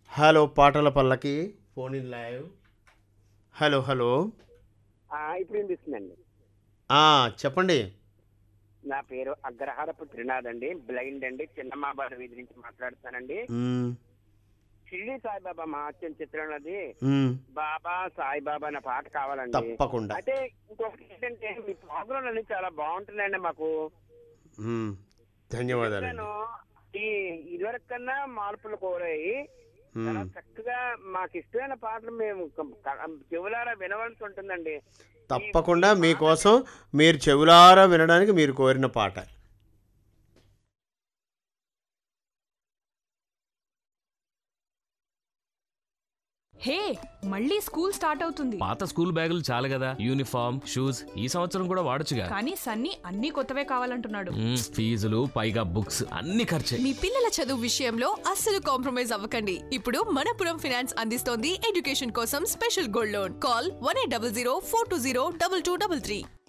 hello పాటల పల్లకి phone in live hello hello ఆ, ఇప్పుడు వినిపిస్తుందండి ఆ, చెప్పండి నా పేరు అగ్రహారపు త్రినాథ్ అండి బ్లైండ్ అండి చిన్నమాబాద్ వీధి నుంచి మాట్లాడుతానండి మ్మ్, షిరిడి సాయిబాబా మహాత్యం చిత్రంలోది మ్మ్, బాబా సాయిబాబా అనే పాట కావాలండి తప్పకుండా అయితే ఇంకొకటి ఏంటంటే మీ ప్రోగ్రాం అన్ని చాలా బాగుంటుందండి మాకు మ్మ్, ధన్యవాదాలండి నేను ఈ ఇదివరకు కన్నా మార్పులు కోరాయి చాలా మ్మ్, చక్కగా మాకు ఇష్టమైన పాటలు మేము కం- క- చెవులారా వినవలసి ఉంటుందండి తప్పకుండా మీకోసం మీరు చెవులారా వినడానికి మీరు కోరిన పాట హే మళ్ళీ స్కూల్ స్టార్ట్ అవుతుంది పాత స్కూల్ బ్యాగులు చాలు కదా యూనిఫామ్ షూస్ ఈ సంవత్సరం కూడా వాడొచ్చుగా కానీ సన్నీ అన్ని కొత్తవే కావాలంటున్నాడు మ్మ్, ఫీజులు పైగా బుక్స్ అన్ని ఖర్చే మీ పిల్లల చదువు విషయంలో అస్సలు కాంప్రమైజ్ అవ్వకండి ఇప్పుడు మనపురం ఫైనాన్స్ అందిస్తోంది ఎడ్యుకేషన్ కోసం special gold loan call one eight double zero four two zero double two double three